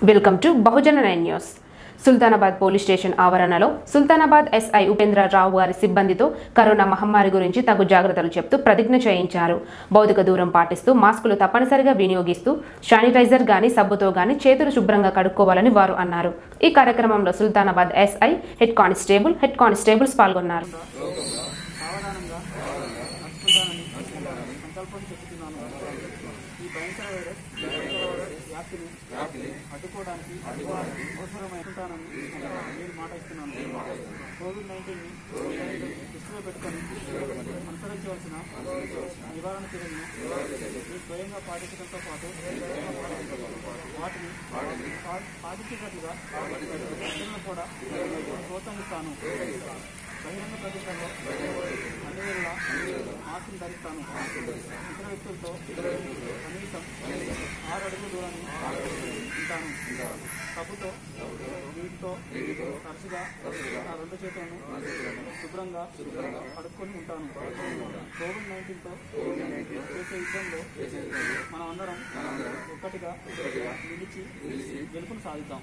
welcome to Bahujana nine news Sultanabad police station ఆవరణలో Sultanabad SI Upendra Rao గారి సిబ్బందితో కరోనా మహమ్మారి గురించి తగు జాగ్రత్తలు చెప్తూ ప్రతిజ్ఞ చేయించారు భౌతిక దూరం పాటిస్తూ మాస్కులు తప్పనిసరిగా వినియోగిస్తూ శానిటైజర్ గాని సబ్బుతో గాని చేతులు శుభ్రంగా కడుక్కోవాలని వారు అన్నారు ఈ కార్యక్రమంలో Sultanabad SI head constable head constables పాల్గొన్నారు సావధానంగా నడుచుకుంటానని సంకల్పం చెబుతున్నాను ఈ భయంకర వైరస్ వ్యాప్తిని అడ్డుకోవడానికి అవసరమై ఉంటానని నేను మాట ఇస్తున్నాను కోవిడ్ నైన్టీన్ని దృష్టిలో పెట్టుకొని అనుసరించవలసిన నివారణ చర్యలను మీరు స్వయంగా పాటించడంతో పాటు వాటిని పా- పాటించేటట్లుగా ప్రజలను కూడా ప్రోత్సహిస్తాను బహిరంగ ప్రదేశంలో అన్ని వేళ మాస్క్ ధరిస్తాను ఇతర వ్యక్తులతో కనీసం ఆరు అడుగుల దూరాన్ని ఉంటాను సబ్బుతో నీటితో తరచుగా నా రెండు చేతులను శుభ్రంగా కడుక్కొని ఉంటాను కోవిడ్ నైన్టీన్తో చేసే యుద్ధంలో మనం అందరం ఒక్కటిగా నిలిచి గెలుపును సాధిద్దాం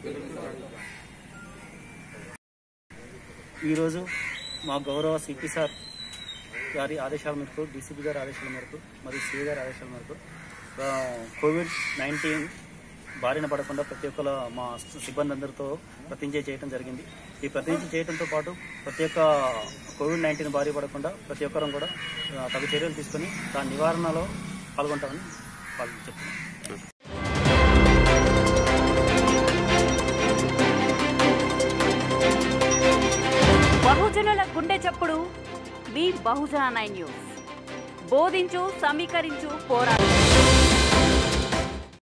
ఈరోజు మా గౌరవ సిపి సార్ గారి ఆదేశాల మేరకు డీసీపీ గారి ఆదేశాల మేరకు మరియు సిఏ గారి ఆదేశాల మేరకు ఆ, కోవిడ్ నైన్టీన్ బారిన పడకుండా ప్రతి ఒక్కరు మా సిబ్బంది అందరితో ప్రతిజ్ఞ చేయడం జరిగింది ఈ ప్రతిజ్ఞ చేయడంతో పాటు ప్రతి ఒక్క కోవిడ్ నైన్టీన్ బారి పడకుండా ప్రతి ఒక్కరం కూడా ఆ, తగు చర్యలు తీసుకొని దాని నివారణలో పాల్గొంటామని వాళ్ళు చెప్తున్నాను బహుజనుల గుండె చప్పుడు మీ బహుజన నైన్ న్యూస్ బోధించు సమీకరించు పోరాడు